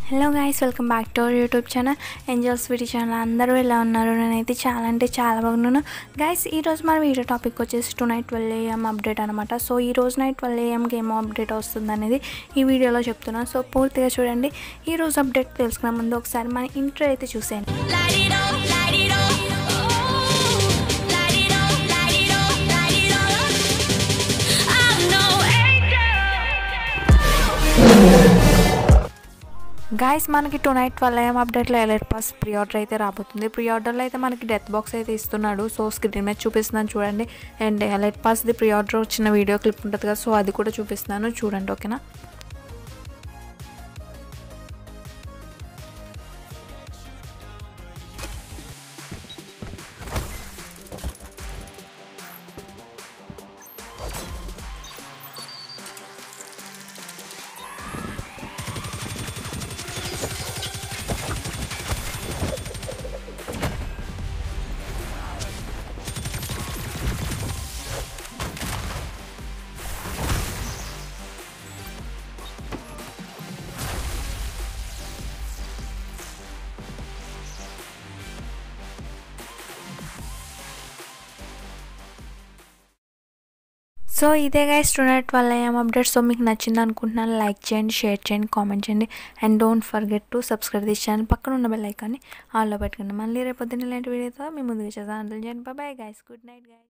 Hello guys welcome back to our YouTube channel Enjoy Sweety channel అందరూ ఎలా ఉన్నారు నేనైతే చాలా అంటే చాలా బాగున్నాను గైస్ ఈరోజు మన వీడియో టాపిక్ వచ్చేసి tonight twelve AM update అనమాట సో ఈ రోజు నైట్ ట్వెల్వ్ ఏఎంకి ఏమో అప్డేట్ వస్తుంది అనేది ఈ వీడియోలో చెప్తున్నాను సో పూర్తిగా చూడండి ఈ రోజు అప్డేట్ తెలుసుకునే ముందు ఒకసారి మన ఇంట్రో అయితే చూసేయండి Light it up, light it up. Oh, light it up, light it up, light it up. I'm no angel. Guys మనకి టూ నైట్ ట్వెల్వ్ ఏఎం అప్డేట్లో ఎలర్ట్ పాస్ ప్రీ ఆర్డర్ అయితే రాబోతుంది ప్రీ ఆర్డర్లో అయితే మనకి డెత్ బాక్స్ అయితే ఇస్తున్నాడు so screen మీద చూపిస్తున్నాను చూడండి అండ్ ఎలర్ట్ పాస్ది ప్రీ ఆర్డర్ వచ్చిన వీడియో క్లిప్ ఉంటుంది కదా సో అది కూడా చూపిస్తున్నాను చూడండి ఓకేనా సో ఇదే గైస్ స్టూడెంట్ వల్ల ఏం అప్డేట్ సో మీకు నచ్చింది అనుకుంటున్నాను లైక్ చేయండి షేర్ చేయండి కామెంట్ చేయండి and don't forget to subscribe this channel పక్కన ఉన్న బెల్ ఐకాన్ని ఆల్లో పెట్టుకోండి మళ్ళీ రేపు పొద్దున్న ఇలాంటి వీడియోతో మీ ముందుకు చేస్తాను అందులో చేయండి bye guys good night guys